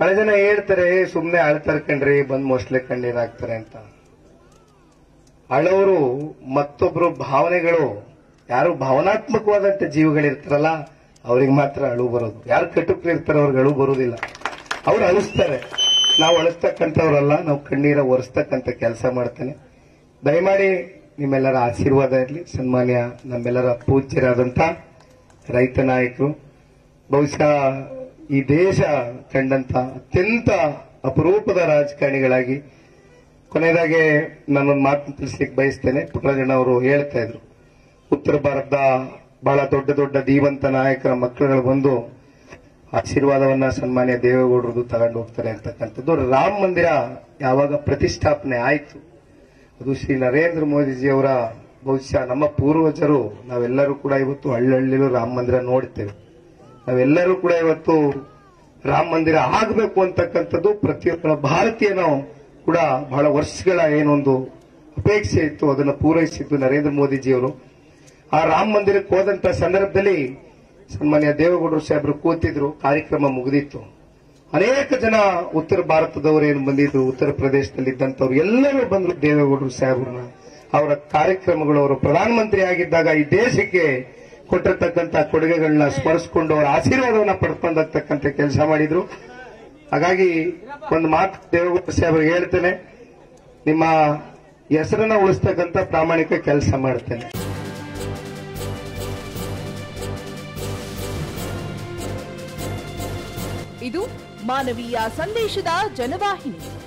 ಬಹಳ ಜನ ಹೇಳ್ತಾರೆ ಸುಮ್ನೆ ಅಳ್ತಾರ ಕಣ್ರಿ ಬಂದ್ ಮೋಸ್ಟ್ಲೆ ಕಣ್ಣೀರ್ ಹಾಕ್ತಾರೆ ಅಂತ ಅಳೋರು ಮತ್ತೊಬ್ರು ಭಾವನೆಗಳು ಯಾರು ಭಾವನಾತ್ಮಕವಾದಂತ ಜೀವಗಳಿರ್ತಾರಲ್ಲ ಅವ್ರಿಗೆ ಮಾತ್ರ ಅಳು ಬರೋದು ಯಾರು ಕಟುಕ್ರು ಇರ್ತಾರ ಅವ್ರಿಗೆ ಅಳು ಬರೋದಿಲ್ಲ ಅವ್ರು ಅಳಿಸ್ತಾರೆ ನಾವು ಅಳಿಸ್ತಕ್ಕಂಥವ್ರಲ್ಲ ನಾವು ಕಣ್ಣೀರ ಒರೆಸ್ತಕ್ಕಂಥ ಕೆಲಸ ಮಾಡ್ತೇನೆ ದಯಮಾಡಿ ನಿಮ್ಮೆಲ್ಲರ ಆಶೀರ್ವಾದ ಇರಲಿ ಸನ್ಮಾನ್ಯ ನಮ್ಮೆಲ್ಲರ ಪೂಜ್ಯರಾದಂತ ರೈತ ನಾಯಕರು ಬಹುಶಃ ಈ ದೇಶ ಕಂಡಂತ ಅತ್ಯಂತ ಅಪರೂಪದ ರಾಜಕಾರಣಿಗಳಾಗಿ ಕೊನೆಯದಾಗಿ ನಾನೊಂದು ಮಾತು ತಿಳಿಸ್ಲಿಕ್ಕೆ ಬಯಸ್ತೇನೆ ಪುಟ್ಟರಾಜಣ್ಣ ಅವರು ಹೇಳ್ತಾ ಇದ್ರು ಉತ್ತರ ಭಾರತದ ಬಹಳ ದೊಡ್ಡ ದೊಡ್ಡ ಧೀವಂತ ನಾಯಕರ ಮಕ್ಕಳುಗಳು ಬಂದು ಆಶೀರ್ವಾದವನ್ನ ಸನ್ಮಾನ್ಯ ದೇವೇಗೌಡರದು ತಗೊಂಡು ಹೋಗ್ತಾರೆ ಅಂತಕ್ಕಂಥದ್ದು ರಾಮ ಮಂದಿರ ಯಾವಾಗ ಪ್ರತಿಷ್ಠಾಪನೆ ಆಯಿತು ಅದು ಶ್ರೀ ನರೇಂದ್ರ ಮೋದಿಜಿಯವರ ಬಹುಶಃ ನಮ್ಮ ಪೂರ್ವಜರು ನಾವೆಲ್ಲರೂ ಕೂಡ ಇವತ್ತು ಹಳ್ಳಹಳ್ಳಿಲೂ ರಾಮ ಮಂದಿರ ನೋಡ್ತೇವೆ ನಾವೆಲ್ಲರೂ ಕೂಡ ಇವತ್ತು ರಾಮ ಮಂದಿರ ಆಗಬೇಕು ಅಂತಕ್ಕಂಥದ್ದು ಪ್ರತಿಯೊಬ್ಬ ಭಾರತೀಯನು ಕೂಡ ಬಹಳ ವರ್ಷಗಳ ಏನೊಂದು ಅಪೇಕ್ಷೆ ಇತ್ತು ಅದನ್ನು ಪೂರೈಸಿದ್ದು ನರೇಂದ್ರ ಮೋದಿಜಿಯವರು ಆ ರಾಮ ಮಂದಿರಕ್ಕೆ ಹೋದಂತ ಸಂದರ್ಭದಲ್ಲಿ ಸನ್ಮಾನ್ಯ ದೇವೇಗೌಡರು ಸಾಹೇಬರು ಕೂತಿದ್ರು ಕಾರ್ಯಕ್ರಮ ಮುಗಿದಿತ್ತು ಅನೇಕ ಜನ ಉತ್ತರ ಭಾರತದವರು ಏನು ಬಂದಿದ್ರು ಉತ್ತರ ಪ್ರದೇಶದಲ್ಲಿ ಇದ್ದಂತವ್ರು ಎಲ್ಲರೂ ಬಂದ್ರು ದೇವೇಗೌಡರು ಸಾಹೇಬ್ರನ್ನ ಅವರ ಕಾರ್ಯಕ್ರಮಗಳು ಅವರು ಪ್ರಧಾನಮಂತ್ರಿ ಆಗಿದ್ದಾಗ ಈ ದೇಶಕ್ಕೆ ಕೊಟ್ಟಿರ್ತಕ್ಕಂಥ ಕೊಡುಗೆಗಳನ್ನ ಸ್ಮರಿಸಿಕೊಂಡು ಅವರ ಆಶೀರ್ವಾದವನ್ನ ಪಡ್ಕೊಂಡತಕ್ಕಂಥ ಕೆಲಸ ಮಾಡಿದ್ರು ಹಾಗಾಗಿ ಒಂದು ಮಾತು ದೇವೇಗೌಡ ಸಾಹೇಬರಿಗೆ ಹೇಳ್ತೇನೆ ನಿಮ್ಮ ಹೆಸರನ್ನ ಉಳಿಸ್ತಕ್ಕಂಥ ಪ್ರಾಮಾಣಿಕ ಕೆಲಸ ಮಾಡ್ತೇನೆ ಇದು ಮಾನವೀಯ ಸಂದೇಶದ ಜನವಾಹಿನಿ